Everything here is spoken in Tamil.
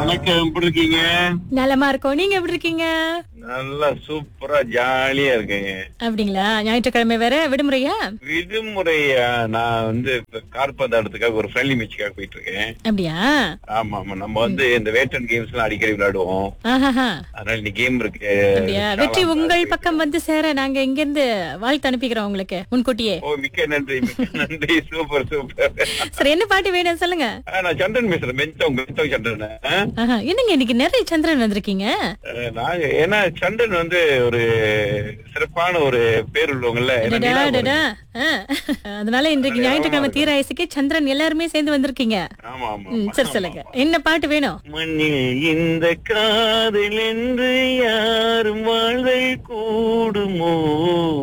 வணக்கம் எப்படி இருக்கீங்க நலமா இருக்கோம் நீங்க எப்படி இருக்கீங்க நல்லா சூப்பரா ஜாலியா இருக்கேங்க அப்படிங்களா ஞாயிற்றுக்கிழமை வேற விடுமுறையா விடுமுறையா நான் வந்து இப்ப கார்பந்தாட்டத்துக்காக ஒரு ஃப்ரெண்ட்லி மேட்சுக்காக போயிட்டு இருக்கேன் அப்படியா ஆமா ஆமா நம்ம வந்து இந்த வேட்டன் கேம்ஸ் எல்லாம் அடிக்கடி விளையாடுவோம் ஆஹாஹா அதனால இந்த கேம் இருக்கு அப்படியா வெற்றி உங்கள் பக்கம் வந்து சேர நாங்க இங்க இருந்து வாழ்த்து அனுப்பிக்கிறோம் உங்களுக்கு முன்கூட்டியே ஓ மிக்க நன்றி மிக்க நன்றி சூப்பர் சூப்பர் சரி என்ன பாட்டு வேணும் சொல்லுங்க ஆ, நான் சந்திரன் பேசுறேன் மென்தவங்க மென்தவங்க சந்திரன் ஆ? ஆஹா, என்னங்க இன்னைக்கு நிறைய சந்திரன் வந்திருக்கீங்க அஹ், நாங்க ஏன்னா சந்திரன் வந்து ஒரு சிறப்பான ஒரு பேர் உள்ளவங்கல்ல ஏன்னா டடா, நிலா டடா. ஆ. அதனால இன்றைக்கு ஞாயிற்றுக்கிழமை தீராயசுக்கு சந்திரன் எல்லாருமே சேர்ந்து வந்திருக்கீங்க ஆமா ஆமா ம், சரி சொல்லுங்க என்ன பாட்டு வேணும் மண்ணில் இந்த காதல் என்று யாரும் வாழ்வை கூடுமோ